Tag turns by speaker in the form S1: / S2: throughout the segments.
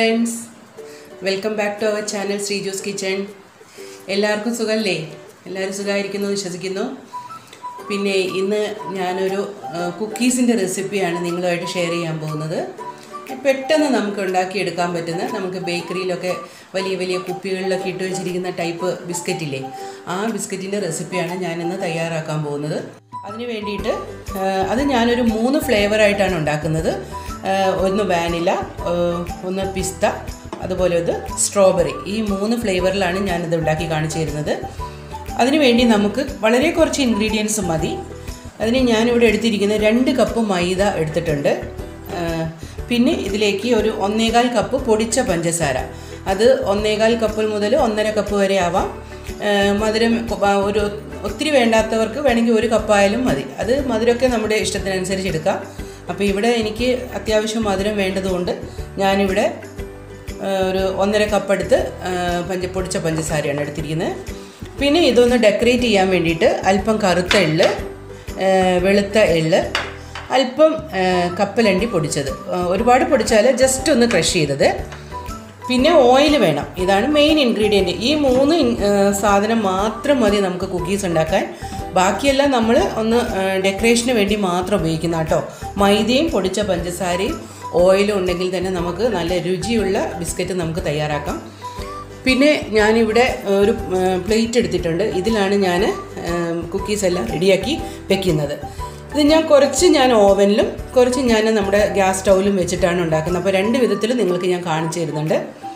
S1: friends welcome back to our channel Sreeju's kitchen എല്ലാവർക്കും സുഖമല്ലേ എല്ലാവരും സുഖമായിരിക്കുന്നു എന്ന് വിശ്വസിക്കുന്നു പിന്നെ ഇന്ന് ഞാനൊരു കുക്കീസിൻ്റെ റെസിപ്പിയാണ് നിങ്ങളുമായിട്ട് ഷെയർ ചെയ്യാൻ പോകുന്നത് പെട്ടെന്ന് നമുക്ക് ഉണ്ടാക്കിയെടുക്കാൻ പറ്റുന്ന നമുക്ക് ബേക്കറിയിലൊക്കെ വലിയ വലിയ കുപ്പികളിലൊക്കെ ഇട്ട് വെച്ചിരിക്കുന്ന ടൈപ്പ് ബിസ്ക്കറ്റ് ഇല്ലേ ആ ബിസ്ക്കറ്റിൻ്റെ റെസിപ്പിയാണ് ഞാനിന്ന് തയ്യാറാക്കാൻ പോകുന്നത് അതിന് വേണ്ടിയിട്ട് ആ, അത് ഞാനൊരു മൂന്ന് ഫ്ലേവറായിട്ടാണ് ഉണ്ടാക്കുന്നത് ആ, ഒന്ന് വാനില ആ, ഒന്ന് പിസ്ത അതുപോലെ ഇത് സ്ട്രോബെറി ഈ മൂന്ന് ഫ്ലേവറിലാണ് ഞാനിത് ഉണ്ടാക്കി കാണിച്ചു തരുന്നത് അതിന് വേണ്ടി നമുക്ക് വളരെ കുറച്ച് ഇൻഗ്രീഡിയൻസ് മതി അതിന് ഞാനിവിടെ എടുത്തിരിക്കുന്നത് രണ്ട് കപ്പ് മൈദ എടുത്തിട്ടുണ്ട് ആ, പിന്നെ ഇതിലേക്ക് ഒരു ഒന്നേകാൽ കപ്പ് പൊടിച്ച പഞ്ചസാര അത് ഒന്നേകാൽ കപ്പ് മുതൽ ഒന്നര കപ്പ് വരെ ആവാം ആ, മധുരം ആ, ഒരു ഒത്തിരി വേണ്ടാത്തവർക്ക് വേണമെങ്കിൽ ഒരു കപ്പായാലും മതി അത് മധുരമൊക്കെ നമ്മുടെ ഇഷ്ടത്തിനനുസരിച്ച് എടുക്കാം അപ്പോൾ ഇവിടെ എനിക്ക് അത്യാവശ്യം മധുരം വേണ്ടതുകൊണ്ട് ഞാനിവിടെ ആ, ഒരു ഒന്നര കപ്പ് എടുത്ത് ആ, പഞ്ച പൊടിച്ച പഞ്ചസാരയാണ് എടുത്തിരിക്കുന്നത് പിന്നെ ഇതൊന്ന് ഡെക്കറേറ്റ് ചെയ്യാൻ വേണ്ടിയിട്ട് അല്പം കറുത്ത എള്ള് ആ, വെളുത്ത എള്ള് അല്പം ആ, കപ്പലണ്ടി പൊടിച്ചത് ആ, ഒരുപാട് പൊടിച്ചാൽ ജസ്റ്റ് ഒന്ന് ക്രഷ് ചെയ്തത് പിന്നെ ഓയിൽ വേണം ഇതാണ് മെയിൻ ഇൻഗ്രീഡിയൻറ്റ് ഈ മൂന്ന് ഇൻ- ആ, സാധനം മാത്രം മതി നമുക്ക് കുക്കീസ് ഉണ്ടാക്കാൻ ബാക്കിയെല്ലാം നമ്മൾ ഒന്ന് ഡെക്കറേഷന് വേണ്ടി മാത്രം ഉപയോഗിക്കുന്ന കേട്ടോ മൈദയും പൊടിച്ച പഞ്ചസാരയും ഓയിലും ഉണ്ടെങ്കിൽ തന്നെ നമുക്ക് നല്ല രുചിയുള്ള ബിസ്ക്കറ്റ് നമുക്ക് തയ്യാറാക്കാം പിന്നെ ഞാനിവിടെ ഒരു പ്ലേറ്റ് എടുത്തിട്ടുണ്ട് ഇതിലാണ് ഞാൻ കുക്കീസ് എല്ലാം റെഡിയാക്കി വെക്കുന്നത് ഇത് ഞാൻ കുറച്ച് ഞാൻ ഓവനിലും കുറച്ച് ഞാൻ നമ്മുടെ ഗ്യാസ് സ്റ്റൗവിലും വെച്ചിട്ടാണ് ഉണ്ടാക്കുന്നത് അപ്പോൾ രണ്ട് വിധത്തിൽ നിങ്ങൾക്ക് ഞാൻ കാണിച്ചു തരുന്നുണ്ട്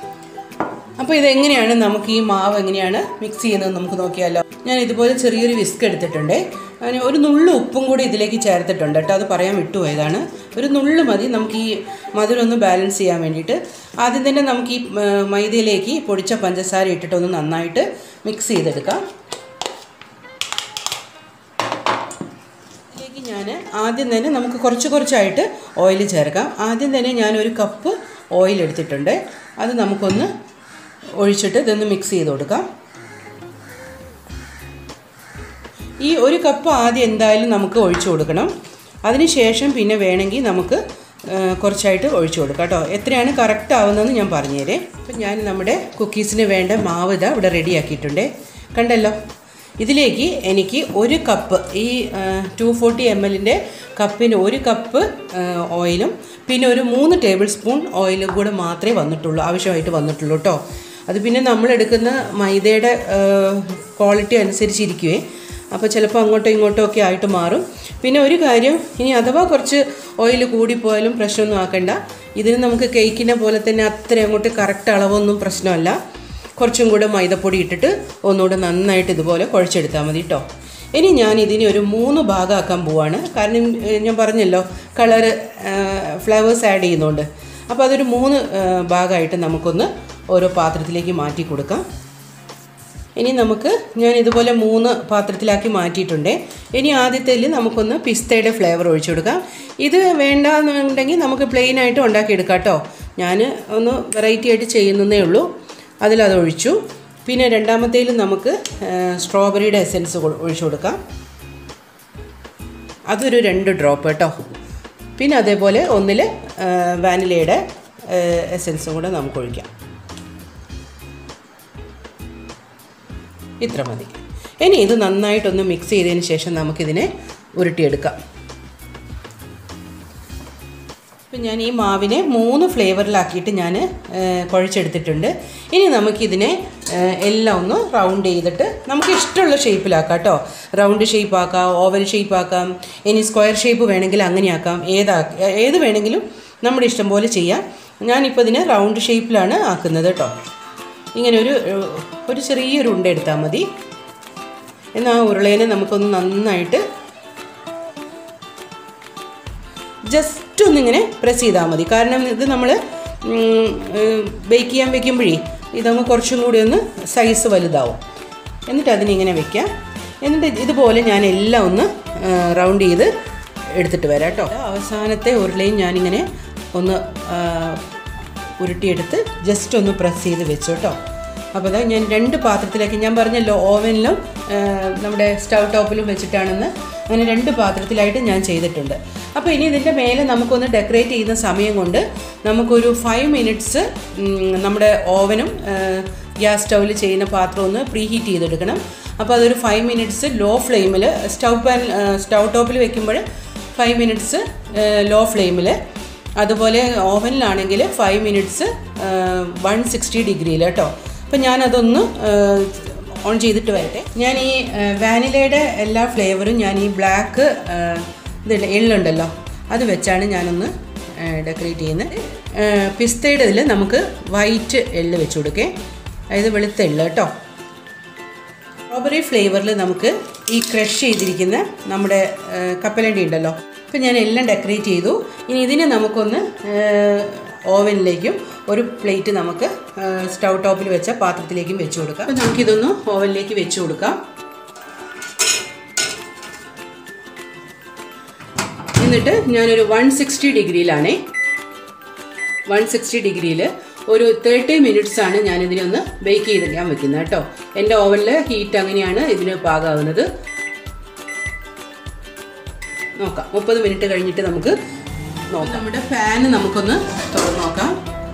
S1: അപ്പോൾ ഇതെങ്ങനെയാണ് നമുക്ക് ഈ മാവ് എങ്ങനെയാണ് മിക്സ് ചെയ്യുന്നത് നമുക്ക് നോക്കിയാലോ ഞാൻ ഇതുപോലെ ചെറിയൊരു വിസ്ക് എടുത്തിട്ടുണ്ട് അതിന് ഒരു നുള്ളു ഉപ്പും കൂടി ഇതിലേക്ക് ചേർത്തിട്ടുണ്ട് കേട്ടോ അത് പറയാൻ വിട്ടുപോയതാണ് ഒരു നുള്ളു മതി നമുക്ക് ഈ മധുരം ഒന്ന് ബാലൻസ് ചെയ്യാൻ വേണ്ടിയിട്ട് ആദ്യം തന്നെ നമുക്ക് ഈ ആ, മൈദയിലേക്ക് ഈ പൊടിച്ച പഞ്ചസാര ഇട്ടിട്ടൊന്ന് നന്നായിട്ട് മിക്സ് ചെയ്തെടുക്കാം ഇതിലേക്ക് ഞാൻ ആദ്യം തന്നെ നമുക്ക് കുറച്ച് കുറച്ചായിട്ട് ഓയിൽ ചേർക്കാം ആദ്യം തന്നെ ഞാൻ ഒരു കപ്പ് ഓയിൽ എടുത്തിട്ടുണ്ട് അത് നമുക്കൊന്ന് ഒഴിച്ചിട്ട് ഇതൊന്ന് മിക്സ് ചെയ്ത് കൊടുക്കാം ഈ ഒരു കപ്പ് ആദ്യം എന്തായാലും നമുക്ക് ഒഴിച്ചു കൊടുക്കണം അതിനുശേഷം പിന്നെ വേണമെങ്കിൽ നമുക്ക് ആ, കുറച്ചായിട്ട് ഒഴിച്ചു കൊടുക്കാം കേട്ടോ എത്രയാണ് കറക്റ്റ് ആവുന്നതെന്ന് ഞാൻ പറഞ്ഞുതരേ അപ്പം ഞാൻ നമ്മുടെ കുക്കീസിന് വേണ്ട മാവ് ഇതാ ഇവിടെ റെഡിയാക്കിയിട്ടുണ്ട് കണ്ടല്ലോ ഇതിലേക്ക് എനിക്ക് ഒരു കപ്പ് ഈ ടു ഫോർട്ടി എം എല്ലിൻ്റെ കപ്പിന് ഒരു കപ്പ് ആ, ഓയിലും പിന്നെ ഒരു മൂന്ന് ടേബിൾ സ്പൂൺ ഓയിലും കൂടെ മാത്രമേ വന്നിട്ടുള്ളൂ ആവശ്യമായിട്ട് വന്നിട്ടുള്ളൂ കേട്ടോ അത് പിന്നെ നമ്മൾ എടുക്കുന്ന മൈദയുടെ ക്വാളിറ്റി അനുസരിച്ചിരിക്കുവേ അപ്പോൾ ചിലപ്പോൾ അങ്ങോട്ടോ ഇങ്ങോട്ടോ ഒക്കെ ആയിട്ട് മാറും പിന്നെ ഒരു കാര്യം ഇനി അഥവാ കുറച്ച് ഓയിൽ കൂടിപ്പോയാലും പ്രശ്നമൊന്നും ആക്കണ്ട ഇതിന് നമുക്ക് കേക്കിനെ പോലെ തന്നെ അത്ര അങ്ങോട്ട് കറക്റ്റ് അളവൊന്നും പ്രശ്നമല്ല കുറച്ചും കൂടെ മൈദപ്പൊടി ഇട്ടിട്ട് ഒന്നുകൂടെ നന്നായിട്ട് ഇതുപോലെ കുഴച്ചെടുത്താൽ മതി കേട്ടോ ഇനി ഞാൻ ഇതിനെ ഒരു മൂന്ന് ഭാഗമാക്കാൻ പോവാണ് കാരണം ഏഹ്, ഞാൻ പറഞ്ഞല്ലോ കളറ് ഫ്ലവേഴ്സ് ആഡ് ചെയ്യുന്നുണ്ട് അപ്പോൾ അതൊരു മൂന്ന് ഏഹ്, ഭാഗമായിട്ട് നമുക്കൊന്ന് ഓരോ പാത്രത്തിലേക്ക് മാറ്റി കൊടുക്കാം ഇനി നമുക്ക് ഞാൻ ഇതുപോലെ മൂന്ന് പാത്രത്തിലാക്കി മാറ്റിയിട്ടുണ്ട് ഇനി ആദ്യത്തേൽ നമുക്കൊന്ന് പിസ്തയുടെ ഫ്ലേവർ ഒഴിച്ചു കൊടുക്കാം ഇത് വേണ്ടാന്നുണ്ടെങ്കിൽ നമുക്ക് പ്ലെയിൻ ആയിട്ട് ഉണ്ടാക്കിയെടുക്കാം കേട്ടോ ഞാൻ ഒന്ന് വെറൈറ്റി ആയിട്ട് ചെയ്യുന്നതേ ഉള്ളൂ അതിലത് ഒഴിച്ചു പിന്നെ രണ്ടാമത്തേൽ നമുക്ക് സ്ട്രോബെറിയുടെ എസെൻസ് ഒഴിച്ചു കൊടുക്കാം അതൊരു രണ്ട് ഡ്രോപ്പ് കേട്ടോ പിന്നെ അതേപോലെ ഒന്നിൽ വാനിലയുടെ എസെൻസും കൂടെ നമുക്ക് ഒഴിക്കാം ഇത്ര മതി ഇനി ഇത് നന്നായിട്ടൊന്ന് മിക്സ് ചെയ്തതിന് ശേഷം നമുക്കിതിനെ ഉരുട്ടിയെടുക്കാം ഇപ്പം ഞാൻ ഈ മാവിനെ മൂന്ന് ഫ്ലേവറിലാക്കിയിട്ട് ഞാൻ കുഴച്ചെടുത്തിട്ടുണ്ട് ഇനി നമുക്കിതിനെ ഏഹ്, എല്ലാം ഒന്ന് റൗണ്ട് ചെയ്തിട്ട് നമുക്ക് ഇഷ്ടമുള്ള ഷേപ്പിലാക്കാം കേട്ടോ റൗണ്ട് ഷേപ്പ് ആക്കാം ഓവൽ ഷേപ്പ് ആക്കാം ഇനി സ്ക്വയർ ഷേപ്പ് വേണമെങ്കിൽ അങ്ങനെ ആക്കാം ഏതാ ഏത് വേണമെങ്കിലും നമ്മുടെ ഇഷ്ടം പോലെ ചെയ്യാം ഞാനിപ്പോൾ ഇതിനെ റൗണ്ട് ഷേപ്പിലാണ് ആക്കുന്നത് കേട്ടോ ഇങ്ങനെ ഒരു ഏഹ്, ഒരു ചെറിയൊരു ഉണ്ട എടുത്താൽ മതി എന്നാൽ ആ ഉരുളേനെ നമുക്കൊന്ന് നന്നായിട്ട് ജസ്റ്റ് ഒന്നിങ്ങനെ പ്രസ് ചെയ്താൽ മതി കാരണം ഇത് നമ്മൾ ബേക്ക് ചെയ്യാൻ വെക്കുമ്പോഴേ ഇതങ്ങ് കുറച്ചും കൂടി ഒന്ന് സൈസ് വലുതാവും എന്നിട്ട് അതിനിങ്ങനെ വെക്കാം എന്നിട്ട് ഇതുപോലെ ഞാൻ എല്ലാം ഒന്ന് റൗണ്ട് ചെയ്ത് എടുത്തിട്ട് വരാം കേട്ടോ അവസാനത്തെ ഉരുളയും ഞാനിങ്ങനെ ഒന്ന് ആ, ഉരുട്ടിയെടുത്ത് ജസ്റ്റ് ഒന്ന് പ്രസ് ചെയ്ത് വെച്ചു കേട്ടോ അപ്പോൾ അതാ ഞാൻ രണ്ട് പാത്രത്തിലേക്ക് ഞാൻ പറഞ്ഞല്ലോ ഓവനിലും ആ, നമ്മുടെ സ്റ്റൗ ടോപ്പിലും വെച്ചിട്ടാണെന്ന് അങ്ങനെ രണ്ട് പാത്രത്തിലായിട്ട് ഞാൻ ചെയ്തിട്ടുണ്ട് അപ്പോൾ ഇനി ഇതിൻ്റെ മേലെ നമുക്കൊന്ന് ഡെക്കറേറ്റ് ചെയ്യുന്ന സമയം കൊണ്ട് നമുക്കൊരു ഫൈവ് മിനിറ്റ്സ് നമ്മുടെ ഓവനും ഗ്യാസ് സ്റ്റൗവിൽ ചെയ്യുന്ന പാത്രം ഒന്ന് പ്രീ ഹീറ്റ് ചെയ്തെടുക്കണം അപ്പോൾ അതൊരു ഫൈവ് മിനിറ്റ്സ് ലോ ഫ്ലെയിമിൽ സ്റ്റൗ പാൻ സ്റ്റൗ ടോപ്പിൽ വെക്കുമ്പോൾ ഫൈവ് മിനിറ്റ്സ് ലോ ഫ്ലെയിമിൽ അതുപോലെ ഓവനിലാണെങ്കിൽ ഫൈവ് മിനിറ്റ്സ് വൺ സിക്സ്റ്റി ഡിഗ്രിയിൽ കേട്ടോ അപ്പം ഞാനതൊന്ന് ഓൺ ചെയ്തിട്ട് വരട്ടെ ഞാൻ ഈ വാനിലയുടെ എല്ലാ ഫ്ലേവറും ഞാൻ ഈ ബ്ലാക്ക് ഇത് എള്ളുണ്ടല്ലോ അത് വെച്ചാണ് ഞാനൊന്ന് ഡെക്കറേറ്റ് ചെയ്യുന്നത് പിസ്തയുടെ ഇതിൽ നമുക്ക് വൈറ്റ് എള്ള് വെച്ച് കൊടുക്കേ അതായത് വെളുത്ത എള്ള് കേട്ടോ സ്ട്രോബെറി ഫ്ലേവറിൽ നമുക്ക് ഈ ക്രഷ് ചെയ്തിരിക്കുന്ന നമ്മുടെ ആ, കപ്പലണ്ടി ഉണ്ടല്ലോ അപ്പം ഞാൻ എല്ലാം ഡെക്കറേറ്റ് ചെയ്തു ഇനി ഇതിനെ നമുക്കൊന്ന് ഓവനിലേക്കും ഒരു പ്ലേറ്റ് നമുക്ക് സ്റ്റൗ ടോപ്പിൽ വെച്ച പാത്രത്തിലേക്കും വെച്ച് കൊടുക്കാം അപ്പം നമുക്കിതൊന്ന് ഓവനിലേക്ക് വെച്ച് കൊടുക്കാം എന്നിട്ട് ഞാനൊരു വൺ സിക്സ്റ്റി ഡിഗ്രിയിലാണേ വൺ സിക്സ്റ്റി ഡിഗ്രിയിൽ ഒരു തേർട്ടി മിനിറ്റ്സ് ആണ് ഞാൻ ഇതിനൊന്ന് ബേക്ക് ചെയ്തിരിക്കാൻ വെക്കുന്നത് കേട്ടോ എൻ്റെ ഓവനിൽ ഹീറ്റ് അങ്ങനെയാണ് ഇതിന് പാകാവുന്നത് നോക്കാം മുപ്പത് മിനിറ്റ് കഴിഞ്ഞിട്ട് നമുക്ക് നോക്കാം നമ്മുടെ ഫാന് നമുക്കൊന്ന് തുറന്ന് നോക്കാം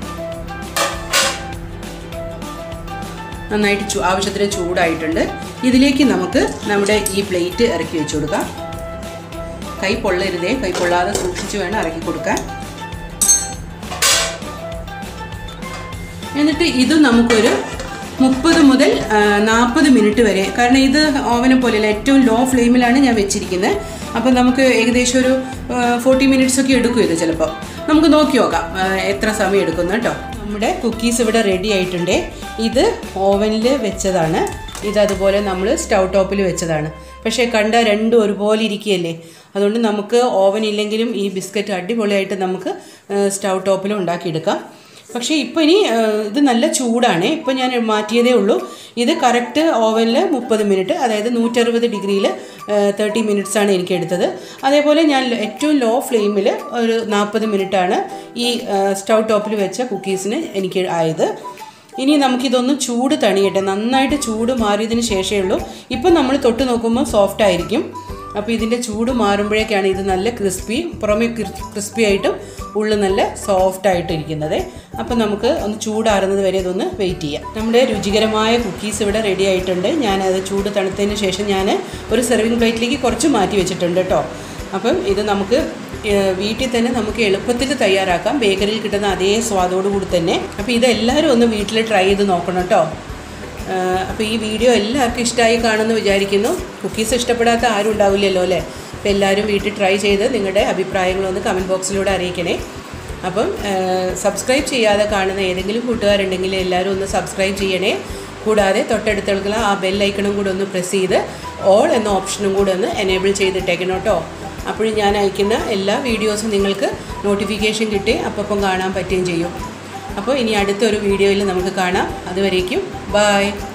S1: നന്നായിട്ട് ചൂ ആവശ്യത്തിന് ചൂടായിട്ടുണ്ട് ഇതിലേക്ക് നമുക്ക് നമ്മുടെ ഈ പ്ലേറ്റ് ഇറക്കി വെച്ച് കൊടുക്കാം കൈ പൊള്ളരുതേ കൈ പൊള്ളാതെ സൂക്ഷിച്ച് വേണം ഇറക്കി കൊടുക്കാൻ എന്നിട്ട് ഇത് നമുക്കൊരു മുപ്പത് മുതൽ നാൽപ്പത് മിനിറ്റ് വരെ കാരണം ഇത് ഓവനെ പോലെയല്ല ഏറ്റവും ലോ ഫ്ലെയിമിലാണ് ഞാൻ വെച്ചിരിക്കുന്നത് അപ്പം നമുക്ക് ഏകദേശം ഒരു ഫോർട്ടി മിനിറ്റ്സ് ഒക്കെ എടുക്കും ഇത് ചിലപ്പോൾ നമുക്ക് നോക്കി നോക്കാം ആ, എത്ര സമയം എടുക്കുന്നു കേട്ടോ നമ്മുടെ കുക്കീസ് ഇവിടെ റെഡി ആയിട്ടുണ്ട് ഇത് ഓവനിൽ വെച്ചതാണ് ഇത് അതുപോലെ നമ്മൾ സ്റ്റൗ ടോപ്പിൽ വെച്ചതാണ് പക്ഷേ കണ്ട രണ്ടും ഒരുപോലെ ഇരിക്കുകയല്ലേ അതുകൊണ്ട് നമുക്ക് ഓവൻ ഇല്ലെങ്കിലും ഈ ബിസ്ക്കറ്റ് അടിപൊളിയായിട്ട് നമുക്ക് സ്റ്റൗ ടോപ്പിലും ഉണ്ടാക്കിയെടുക്കാം പക്ഷേ ഇപ്പോൾ ഇനി ആ, ഇത് നല്ല ചൂടാണ് ഇപ്പോൾ ഞാൻ മാറ്റിയതേ ഉള്ളൂ ഇത് കറക്റ്റ് ഓവനിൽ മുപ്പത് മിനിറ്റ് അതായത് നൂറ്ററുപത് ഡിഗ്രിയിൽ തേർട്ടി മിനിറ്റ്സ് ആണ് എനിക്ക് എടുത്തത് അതേപോലെ ഞാൻ ഏറ്റവും ലോ ഫ്ലെയിമിൽ ഒരു നാൽപ്പത് മിനിറ്റാണ് ഈ സ്റ്റൗ ടോപ്പിൽ വെച്ച കുക്കീസിന് എനിക്ക് ആയത് ഇനി നമുക്കിതൊന്ന് ചൂട് തണിയട്ടെ നന്നായിട്ട് ചൂട് മാറിയതിന് ശേഷമേ ഉള്ളൂ ഇപ്പം നമ്മൾ തൊട്ട് നോക്കുമ്പോൾ സോഫ്റ്റ് ആയിരിക്കും അപ്പോൾ ഇതിൻ്റെ ചൂട് മാറുമ്പോഴേക്കാണ് ഇത് നല്ല ക്രിസ്പി പുറമെ ക്രിസ്പി ആയിട്ടും ഉള്ളിൽ നല്ല സോഫ്റ്റ് ആയിട്ട് ഇരിക്കുന്നത് അപ്പോൾ നമുക്ക് ഒന്ന് ചൂടാറുന്നത് വരെ ഇതൊന്ന് വെയിറ്റ് ചെയ്യാം നമ്മുടെ രുചികരമായ കുക്കീസ് ഇവിടെ റെഡി ആയിട്ടുണ്ട് ഞാനത് ചൂട് തണുത്തതിന് ശേഷം ഞാൻ ഒരു സെർവിങ് പ്ലേറ്റിലേക്ക് കുറച്ച് മാറ്റി വെച്ചിട്ടുണ്ട് കേട്ടോ അപ്പം ഇത് നമുക്ക് ഏഹ്, വീട്ടിൽ തന്നെ നമുക്ക് എളുപ്പത്തിൽ തയ്യാറാക്കാം ബേക്കറിയിൽ കിട്ടുന്ന അതേ സ്വാദോടുകൂടി തന്നെ അപ്പോൾ ഇതെല്ലാവരും ഒന്ന് വീട്ടിൽ ട്രൈ ചെയ്ത് നോക്കണം കേട്ടോ അപ്പോൾ ഈ വീഡിയോ എല്ലാവർക്കും ഇഷ്ടമായി കാണുമെന്ന് വിചാരിക്കുന്നു കുക്കീസ് ഇഷ്ടപ്പെടാത്ത ആരും ഉണ്ടാവില്ലല്ലോ അല്ലേ അപ്പോൾ എല്ലാവരും വീട്ടിൽ ട്രൈ ചെയ്ത് നിങ്ങളുടെ അഭിപ്രായങ്ങളൊന്ന് കമൻറ്റ് ബോക്സിലൂടെ അറിയിക്കണേ അപ്പം സബ്സ്ക്രൈബ് ചെയ്യാതെ കാണുന്ന ഏതെങ്കിലും കൂട്ടുകാരുണ്ടെങ്കിൽ എല്ലാവരും ഒന്ന് സബ്സ്ക്രൈബ് ചെയ്യണേ കൂടാതെ തൊട്ടടുത്തുള്ള ആ ബെല്ലൈക്കണും കൂടെ ഒന്ന് പ്രസ് ചെയ്ത് ഓൾ എന്ന ഓപ്ഷനും കൂടെ ഒന്ന് എനേബിൾ ചെയ്തിട്ടേക്കണം കേട്ടോ അപ്പോഴും ഞാൻ അയക്കുന്ന എല്ലാ വീഡിയോസും നിങ്ങൾക്ക് നോട്ടിഫിക്കേഷൻ കിട്ടി അപ്പം കാണാൻ പറ്റുകയും ചെയ്യും അപ്പോൾ ഇനി അടുത്തൊരു വീഡിയോയിൽ നമുക്ക് കാണാം അതുവരേക്കും ബായ്